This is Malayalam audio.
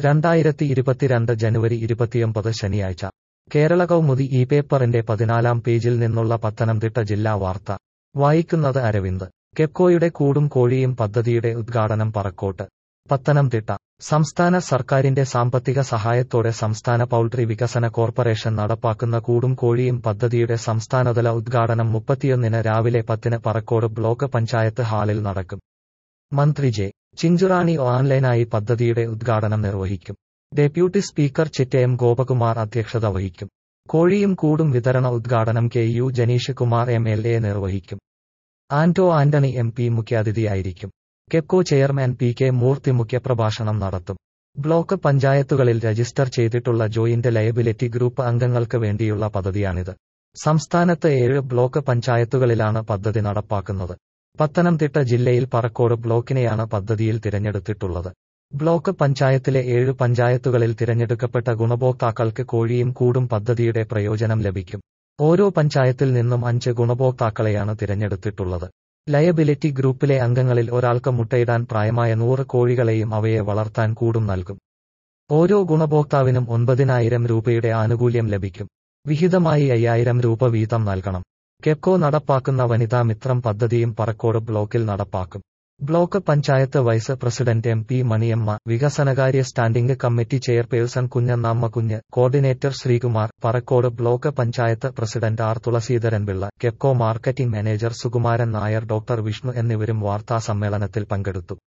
രണ്ടായിരത്തി ഇരുപത്തിരണ്ട് ജനുവരി ഇരുപത്തിയൊമ്പത് ശനിയാഴ്ച കേരള കൗമുദി ഈ പേപ്പറിന്റെ പതിനാലാം പേജിൽ നിന്നുള്ള പത്തനംതിട്ട ജില്ലാ വാർത്ത വായിക്കുന്നത് അരവിന്ദ് കെപ്കോയുടെ കൂടും കോഴിയും പദ്ധതിയുടെ ഉദ്ഘാടനം പറക്കോട്ട് പത്തനംതിട്ട സംസ്ഥാന സർക്കാരിന്റെ സാമ്പത്തിക സഹായത്തോടെ സംസ്ഥാന പൗൾട്രി വികസന കോർപ്പറേഷൻ നടപ്പാക്കുന്ന കൂടും കോഴിയും പദ്ധതിയുടെ സംസ്ഥാനതല ഉദ്ഘാടനം മുപ്പത്തിയൊന്നിന് രാവിലെ പത്തിന് പറക്കോട് ബ്ലോക്ക് പഞ്ചായത്ത് ഹാളിൽ നടക്കും മന്ത്രി ജെ ചിഞ്ചുറാണി ഓൺലൈനായി പദ്ധതിയുടെ ഉദ്ഘാടനം നിർവഹിക്കും ഡെപ്യൂട്ടി സ്പീക്കർ ചിറ്റയം ഗോപകുമാർ അധ്യക്ഷത വഹിക്കും കോഴിയും കൂടും വിതരണ ഉദ്ഘാടനം K U Janish Kumar M L A നിർവഹിക്കും ആന്റോ ആന്റണി എം പി മുഖ്യാതിഥിയായിരിക്കും Kepco chairman P K Moorthy മുഖ്യപ്രഭാഷണം നടത്തും ബ്ലോക്ക് പഞ്ചായത്തുകളിൽ രജിസ്റ്റർ ചെയ്തിട്ടുള്ള ജോയിന്റ് ലയബിലിറ്റി ഗ്രൂപ്പ് അംഗങ്ങൾക്ക് വേണ്ടിയുള്ള പദ്ധതിയാണിത് സംസ്ഥാനത്ത് ഏഴ് ബ്ലോക്ക് പഞ്ചായത്തുകളിലാണ് പദ്ധതി നടപ്പാക്കുന്നത് പത്തനംതിട്ട ജില്ലയിൽ പറക്കോട് ബ്ലോക്കിനെയാണ് പദ്ധതിയിൽ തിരഞ്ഞെടുത്തിട്ടുള്ളത് ബ്ലോക്ക് പഞ്ചായത്തിലെ ഏഴ് പഞ്ചായത്തുകളിൽ തിരഞ്ഞെടുക്കപ്പെട്ട ഗുണഭോക്താക്കൾക്ക് കോഴിയും കൂടും പദ്ധതിയുടെ പ്രയോജനം ലഭിക്കും ഓരോ പഞ്ചായത്തിൽ നിന്നും അഞ്ച് ഗുണഭോക്താക്കളെയാണ് തിരഞ്ഞെടുത്തിട്ടുള്ളത് ലയബിലിറ്റി ഗ്രൂപ്പിലെ അംഗങ്ങളിൽ ഒരാൾക്ക് മുട്ടയിടാൻ പ്രായമായ നൂറ് കോഴികളെയും അവയെ വളർത്താൻ കൂടും നൽകും ഓരോ ഗുണഭോക്താവിനും ഒൻപതിനായിരം രൂപയുടെ ആനുകൂല്യം ലഭിക്കും വിഹിതമായി അയ്യായിരം രൂപ വീതം നൽകണം കെപ്കോ നടപ്പാക്കുന്ന വനിതാ മിത്രം പദ്ധതിയും പറക്കോട് ബ്ലോക്കിൽ നടപ്പാക്കും block panchayat vice president M P Maniyamma വികസനകാര്യ സ്റ്റാൻഡിംഗ് കമ്മിറ്റി ചെയർപേഴ്സൺ കുഞ്ഞന്നാമ്മ കുഞ്ഞ് coordinator Sreekumar Parakode block panchayat president R Thulaseedharan Pillai Kepco marketing manager Sukumaran Nair doctor Vishnu എന്നിവരും വാർത്താസമ്മേളനത്തിൽ പങ്കെടുത്തു